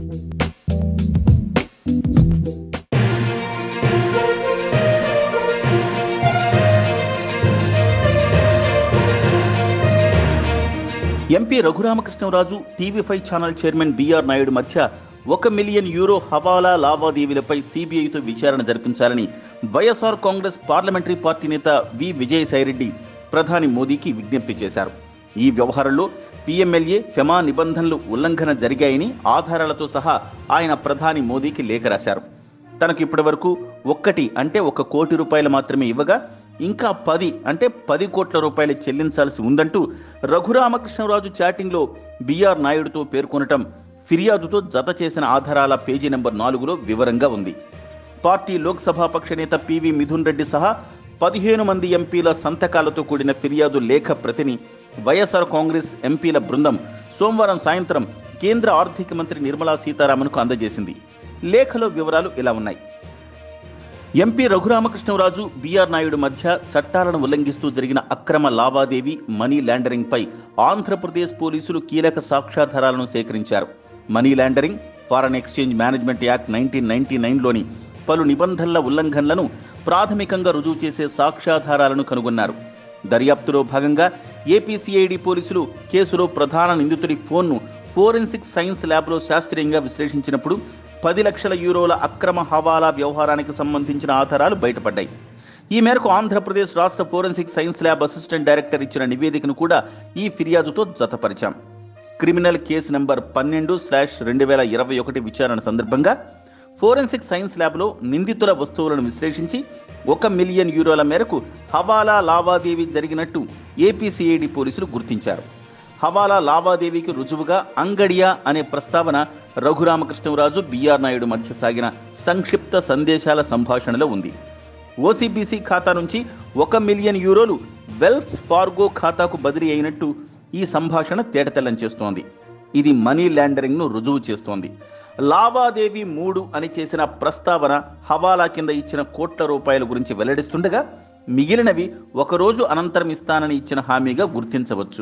MP Raghuramakrishnaraju TV five channel chairman B నాయుడు మధ్య ఒక million euro హవాలా లావాదేవీలపై సిబిఐతో విచారణ జరిపించాలని వైఎస్ఆర్ కాంగ్రెస్ పార్లమెంటరీ పార్టీ నేత వి విజయసాయిరెడ్డి ప్రధాని మోదీకి విజ్ఞప్తి చేశారు ఈ వ్యవహారంలో పీఎంఎల్ఏ ఫెమా నిబంధనలు ఉల్లంఘన జరిగాయని ఆధారాలతో సహా ఆయన ప్రధాని మోదీకి లేఖ రాశారు తనకు ఇప్పటివరకు ఒక్కటి అంటే ఒక కోటి రూపాయలు మాత్రమే ఇవ్వగా ఇంకా పది అంటే పది కోట్ల రూపాయలు చెల్లించాల్సి ఉందంటూ రఘురామకృష్ణరాజు చాటింగ్లో బీఆర్ నాయుడుతో పేర్కొనటం ఫిర్యాదుతో జత చేసిన ఆధారాల పేజీ నెంబర్ నాలుగులో వివరంగా ఉంది పార్టీ లోక్సభాపక్ష నేత పివి మిథున్ రెడ్డి సహా పదిహేను మంది ఎంపీల సంతకాలతో కూడిన ఫిర్యాదు లేఖ ప్రతిని వైఎస్ఆర్ కాంగ్రెస్ ఎంపీల బృందం సోమవారం సాయంత్రం కేంద్ర ఆర్థిక మంత్రి నిర్మలా సీతారామన్కు అందజేసింది లేఖలో వివరాలు ఇలా ఉన్నాయి ఎంపీ రఘురామకృష్ణరాజు బీఆర్ నాయుడు మధ్య చట్టాలను ఉల్లంఘిస్తూ జరిగిన అక్రమ లావాదేవీ మనీ లాండరింగ్ పై ఆంధ్రప్రదేశ్ పోలీసులు కీలక సాక్ష్యాధారాలను సేకరించారు money laundering foreign exchange management act nineteen ninety నైన్లోని పలు నిబంధనల ఉల్లంఘనలను ప్రాథమికంగా రుజువు చేసే సాక్ష్యాధారాలను కనుగొన్నారు దర్యాప్తులో భాగంగా ఏపీసీఐడి పోలీసులు కేసులో ప్రధాన నిందితుడి ఫోన్ను ఫోరెన్సిక్ సైన్స్ ల్యాబ్లో శాస్త్రీయంగా విశ్లేషించినప్పుడు పది లక్షల యూరోల అక్రమ హవాలా వ్యవహారానికి సంబంధించిన ఆధారాలు బయటపడ్డాయి ఈ మేరకు ఆంధ్రప్రదేశ్ రాష్ట్ర forensic science lab assistant director ఇచ్చిన నివేదికను కూడా ఈ ఫిర్యాదుతో జతపరిచాం క్రిమినల్ కేసు నంబర్ పన్నెండు స్లాష్ రెండు వేల ఇరవై ఒకటి విచారణ సందర్భంగా ఫోరెన్సిక్ సైన్స్ ల్యాబ్లో నిందితుల వస్తువులను విశ్లేషించి ఒక మిలియన్ యూరోల మేరకు హవాలా లావాదేవీ జరిగినట్టు ఏపీసీఐడి పోలీసులు గుర్తించారు హవాలా లావాదేవీకి రుజువుగా అంగడియా అనే ప్రస్తావన రఘురామకృష్ణరాజు బీఆర్ నాయుడు మధ్య సాగిన సంక్షిప్త సందేశాల సంభాషణలో ఉంది ఓసీబీసీ ఖాతా నుంచి ఒక మిలియన్ యూరోలు వెల్స్ ఫార్గో ఖాతాకు బదిలీ అయినట్టు ఈ సంభాషణ తేటతెల్లం చేస్తోంది ఇది మనీ లాండరింగ్ను రుజువు చేస్తోంది లావాదేవీ మూడు అని చేసిన ప్రస్తావన హవాలా కింద ఇచ్చిన కోట్ల రూపాయల గురించి వెల్లడిస్తుండగా మిగిలినవి ఒకరోజు అనంతరం ఇస్తానని ఇచ్చిన హామీగా గుర్తించవచ్చు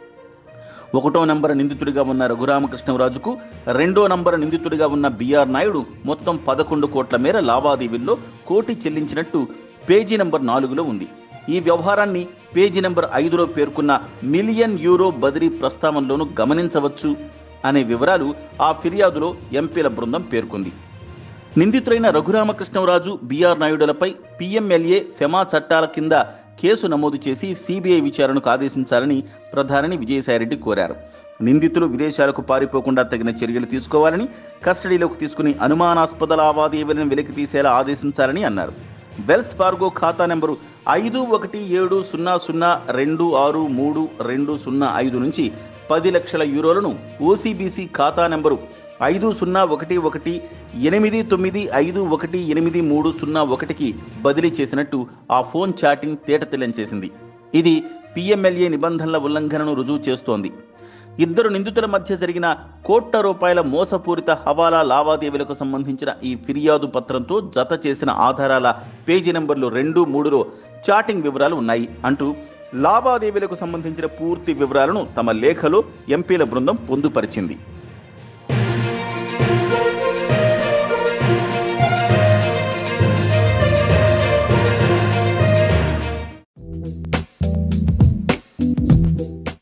ఒకటో నంబర్ నిందితుడిగా ఉన్న రఘురామకృష్ణరాజుకు రెండో నంబర్ నిందితుడిగా ఉన్న బీఆర్ నాయుడు మొత్తం పదకొండు కోట్ల మేర లావాదేవీల్లో కోటి చెల్లించినట్టు పేజీ నంబర్ నాలుగులో ఉంది ఈ వ్యవహారాన్ని పేజీ నంబర్ ఐదులో పేర్కొన్న మిలియన్ యూరో బదిలీ ప్రస్తావనలోనూ గమనించవచ్చు అనే వివరాలు ఆ ఫిర్యాదులో ఎంపీల బృందం పేర్కొంది నిందితులైన రఘురామకృష్ణరాజు బీఆర్ నాయుడులపై పీఎంఎల్ఏ ఫెమా చట్టాల కింద కేసు నమోదు చేసి సిబిఐ విచారణకు ఆదేశించాలని ప్రధాని విజయసాయిరెడ్డి కోరారు నిందితులు విదేశాలకు పారిపోకుండా తగిన చర్యలు తీసుకోవాలని కస్టడీలోకి తీసుకుని అనుమానాస్పద లావాదేవీలను వెలికి తీసేలా ఆదేశించాలని అన్నారు వెల్స్ ఫార్గో ఖాతా నెంబరు ఐదు ఒకటి ఏడు సున్నా సున్నా రెండు ఆరు మూడు రెండు సున్నా ఐదు నుంచి పది లక్షల యూరోలను ఓసీబీసీ ఖాతా నెంబరు ఐదు సున్నా ఒకటి ఒకటి ఎనిమిది తొమ్మిది ఐదు ఒకటి ఎనిమిది మూడు సున్నా ఒకటికి బదిలీ చేసినట్టు ఆ ఫోన్ చాటింగ్ తేటతెల్లం చేసింది ఇది పిఎంఎల్ఏ నిబంధనల ఉల్లంఘనను రుజువు చేస్తోంది ఇద్దరు నిందితుల మధ్య జరిగిన కోట్ల రూపాయల మోసపూరిత హవాలా లావాదేవీలకు సంబంధించిన ఈ ఫిర్యాదు పత్రంతో జత చేసిన ఆధారాల పేజీ నెంబర్లు రెండు మూడులో చాటింగ్ వివరాలు ఉన్నాయి అంటూ లావాదేవీలకు సంబంధించిన పూర్తి వివరాలను తమ లేఖలో ఎంపీల బృందం పొందుపరిచింది